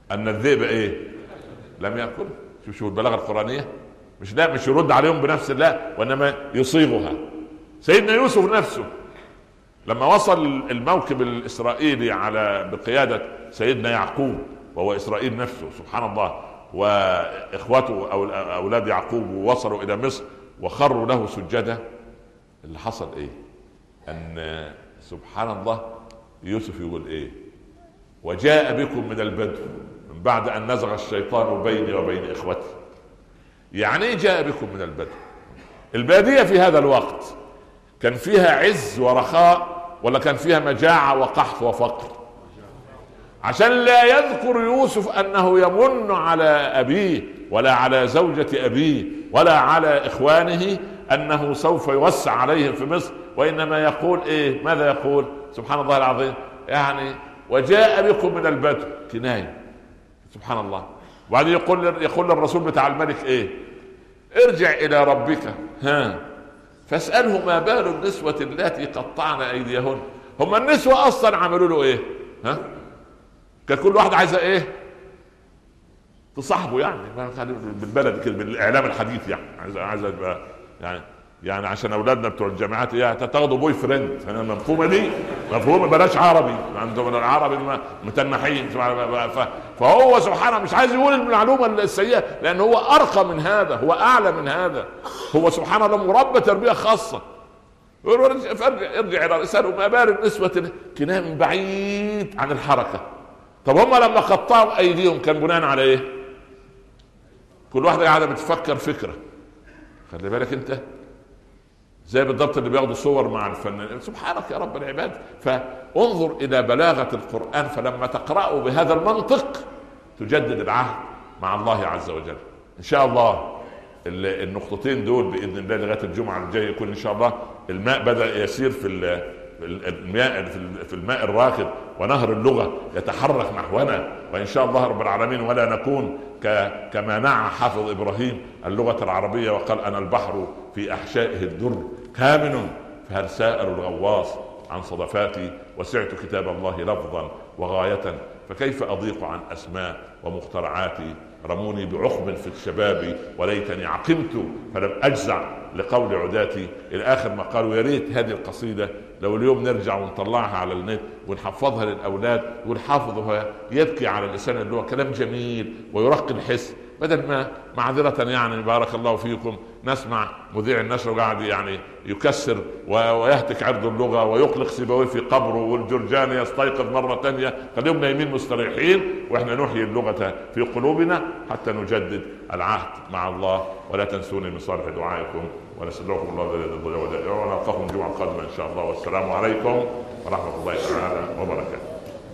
ان الذئب ايه لم ياكل شوف شوف البلاغه القرانيه مش لا مش يرد عليهم بنفس الله وانما يصيغها سيدنا يوسف نفسه لما وصل الموكب الاسرائيلي على بقياده سيدنا يعقوب وهو اسرائيل نفسه سبحان الله واخوته او اولاد يعقوب وصلوا الى مصر وخروا له سجدا اللي حصل ايه؟ ان سبحان الله يوسف يقول ايه؟ وجاء بكم من البدو من بعد ان نزغ الشيطان بيني وبين اخوتي يعني ايه جاء بكم من البدو الباديه في هذا الوقت كان فيها عز ورخاء ولا كان فيها مجاعه وقحط وفقر عشان لا يذكر يوسف انه يمن على ابيه ولا على زوجة ابيه ولا على اخوانه انه سوف يوسع عليهم في مصر وانما يقول ايه ماذا يقول سبحان الله العظيم يعني وجاء بكم من البدو كنايه سبحان الله وبعدين يقول يقول للرسول بتاع الملك ايه ارجع الى ربك ها فاساله ما بال النسوه اللاتي قطعن ايديهن هم النسوه اصلا عملوا له ايه ها كان كل واحد عايزه ايه تصاحبه يعني بالبلد كده بالاعلام الحديث يعني عايزه عايزه يبقى يعني يعني عشان اولادنا بتوع الجامعات يعني تاخدوا بوي فريند يعني المفهومه دي مفهومه بلاش عربي عندهم العربي متنحين فهو سبحانه مش عايز يقول المعلومه السيئه لان هو ارقى من هذا هو اعلى من هذا هو سبحان الله مربى تربيه خاصه ارجع ارجع الى اساله ما بال النسوه كنا من بعيد عن الحركه طب هم لما قطعوا ايديهم كان بناء على ايه؟ كل واحده قاعده بتفكر فكره خلي بالك انت زي بالضبط اللي بياخدوا صور مع الفنان سبحانك يا رب العباد فانظر الى بلاغه القران فلما تقراه بهذا المنطق تجدد العهد مع الله عز وجل ان شاء الله النقطتين دول باذن الله لغايه الجمعه الجايه يكون ان شاء الله الماء بدا يسير في الماء في الماء الراكد ونهر اللغه يتحرك نحونا وان شاء الله رب العالمين ولا نكون كما نعى حافظ ابراهيم اللغه العربيه وقال انا البحر في احشائه الدر كامن فهل سائر الغواص عن صدفاتي وسعت كتاب الله لفظا وغايه فكيف اضيق عن اسماء ومخترعاتي رموني بعقب في الشباب وليتني عقمت فلم اجزع لقول عداتي الى اخر ما قالوا يا ريت هذه القصيده لو اليوم نرجع ونطلعها على النت ونحفظها للاولاد والحافظ يبكي على اللسان اللي هو كلام جميل ويرقي الحس بدل ما معذرة يعني بارك الله فيكم نسمع مذيع النشر قاعد يعني يكسر ويهتك عرض اللغة ويقلق سيبويه في قبره والجرجاني يستيقظ مرة ثانية خليهم نايمين مستريحين واحنا نحيي اللغة في قلوبنا حتى نجدد العهد مع الله ولا تنسوني من صالح دعائكم ونسألكم الله الذي لا ونلقاكم الجمعة القادمة إن شاء الله والسلام عليكم ورحمة الله تعالى وبركاته